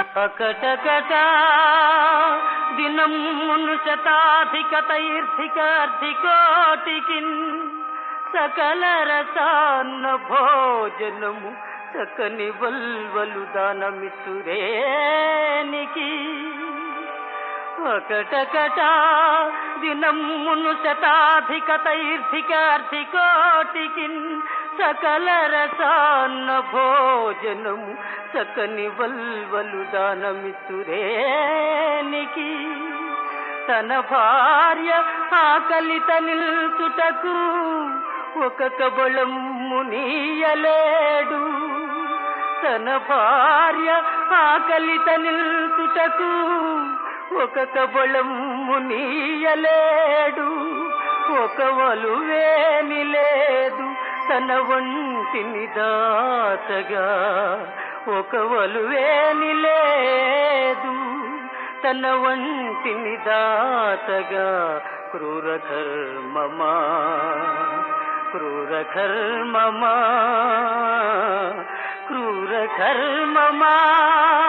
అకటకట దినమును శతాధికతైర్ధికార్థికోటికి సకల రసాన్న భోజనము చక్కని వల్వలు దానమిస్తురేనికి ఒకటకట దినమును శతాధికతైర్ధికార్థికోటికి సకల రసాన్న భోజనము చక్కని వల్వలు దానమిస్తురేనికి తన భార్య ఆకలిత నిల్చుటకు ఒక కబళము నీయలేడు తన భార్య ఆకలిత నిల్చుటకు ఒక కబళము నీయలేడు ఒక వలువేని లేదు తన వంటిని దాచగా ఒక వలువేని లేదు తన వంటిని దాచగా క్రూర కర్మమా క్రూర కర్మమా క్రూర కర్మమా